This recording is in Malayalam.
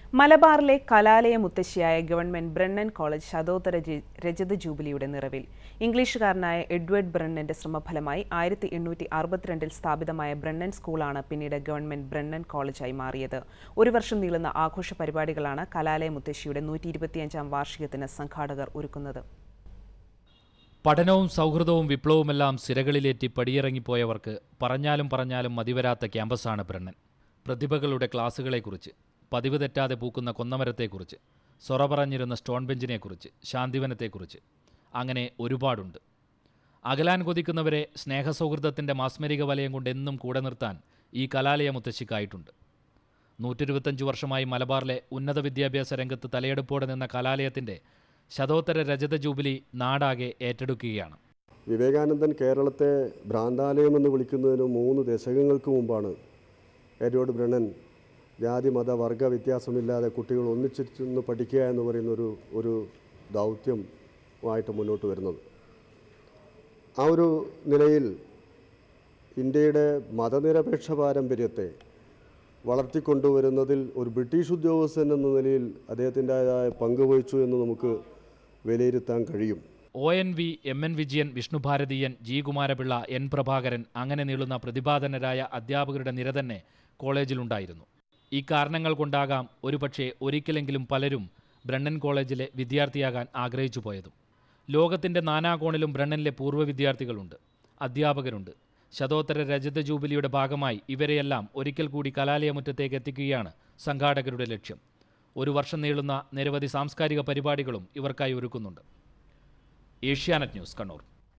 മലബാറിലെ കലാലയ മുത്തശ്ശിയായ ഗവൺമെന്റ് ബ്രണ്ണൻ കോളേജ് ശതോത്തര ജി- രജത ജൂബിലിയുടെ നിറവിൽ ഇംഗ്ലീഷുകാരനായ എഡ്വേർഡ് ബ്രണ്ണന്റെ ശ്രമഫലമായി ആയിരത്തി എണ്ണൂറ്റി അറുപത്തിരണ്ടിൽ സ്ഥാപിതമായ ബ്രണ്ണൻ സ്കൂളാണ് പിന്നീട് ഗവൺമെന്റ് ബ്രണ്ണൻ കോളേജായി മാറിയത് ഒരു വർഷം നീളുന്ന ആഘോഷ പരിപാടികളാണ് കലാലയ മുത്തശ്ശിയുടെ നൂറ്റി ഇരുപത്തിയഞ്ചാം വാർഷികത്തിന് സംഘാടകർ ഒരുക്കുന്നത് പഠനവും സൗഹൃദവും വിപ്ലവവുമെല്ലാം സിരകളിലേറ്റി പടിയിറങ്ങിപ്പോയവർക്ക് പറഞ്ഞാലും പറഞ്ഞാലും മതിവരാത്ത ക്യാമ്പസാണ് ബ്രണ്ണൻ പ്രതിഭകളുടെ ക്ലാസുകളെക്കുറിച്ച് പതിവ് തെറ്റാതെ പൂക്കുന്ന കൊന്നമരത്തെക്കുറിച്ച് സൊറ പറഞ്ഞിരുന്ന സ്റ്റോൺ ബെഞ്ചിനെക്കുറിച്ച് ശാന്തിവനത്തെക്കുറിച്ച് അങ്ങനെ ഒരുപാടുണ്ട് അകലാൻ കൊതിക്കുന്നവരെ സ്നേഹസൗഹൃദത്തിൻ്റെ മാസ്മരിക വലയം കൊണ്ട് എന്നും കൂടെ നിർത്താൻ ഈ കലാലയ മുത്തശ്ശിക്കായിട്ടുണ്ട് നൂറ്റിരുപത്തഞ്ച് വർഷമായി മലബാറിലെ ഉന്നത വിദ്യാഭ്യാസ രംഗത്ത് തലയെടുപ്പോടെ നിന്ന കലാലയത്തിൻ്റെ ശതോത്തര രജത ജൂബിലി നാടാകെ ഏറ്റെടുക്കുകയാണ് വിവേകാനന്ദൻ കേരളത്തെ ഭ്രാന്താലയം എന്ന് വിളിക്കുന്നതിന് മൂന്ന് ദശകങ്ങൾക്ക് മുമ്പാണ് എഡ്വേർഡ് ബ്രണ്ണൻ ജാതി മത വർഗ വ്യത്യാസമില്ലാതെ കുട്ടികൾ ഒന്നിച്ചിരുന്ന് പഠിക്കുക എന്ന് പറയുന്ന ഒരു ഒരു ദൗത്യമായിട്ട് മുന്നോട്ട് വരുന്നത് ആ ഒരു നിലയിൽ ഇന്ത്യയുടെ മതനിരപേക്ഷ പാരമ്പര്യത്തെ വളർത്തിക്കൊണ്ടുവരുന്നതിൽ ഒരു ബ്രിട്ടീഷ് ഉദ്യോഗസ്ഥൻ എന്ന നിലയിൽ അദ്ദേഹത്തിൻ്റെതായ പങ്ക് വഹിച്ചു എന്ന് നമുക്ക് വിലയിരുത്താൻ കഴിയും O N V M N Vijayan Vishnu Bharatheeyan G Kumarapilla N Prabhakaran അങ്ങനെ നീളുന്ന പ്രതിഭാധനരായ അധ്യാപകരുടെ നിര തന്നെ കോളേജിലുണ്ടായിരുന്നു ഈ കാരണങ്ങൾ കൊണ്ടാകാം ഒരുപക്ഷെ ഒരിക്കലെങ്കിലും പലരും ബ്രണ്ണൻ കോളേജിലെ വിദ്യാർത്ഥിയാകാൻ ആഗ്രഹിച്ചു പോയതും ലോകത്തിൻ്റെ നാനാകോണിലും ബ്രണ്ണനിലെ പൂർവ്വ വിദ്യാർത്ഥികളുണ്ട് അധ്യാപകരുണ്ട് ശതോത്തര രജത ജൂബിലിയുടെ ഭാഗമായി ഇവരെയെല്ലാം ഒരിക്കൽ കൂടി കലാലയമുറ്റത്തേക്ക് എത്തിക്കുകയാണ് സംഘാടകരുടെ ലക്ഷ്യം ഒരു വർഷം നീളുന്ന നിരവധി സാംസ്കാരിക പരിപാടികളും ഇവർക്കായി ഒരുക്കുന്നുണ്ട് ഏഷ്യാനെറ്റ് ന്യൂസ് കണ്ണൂർ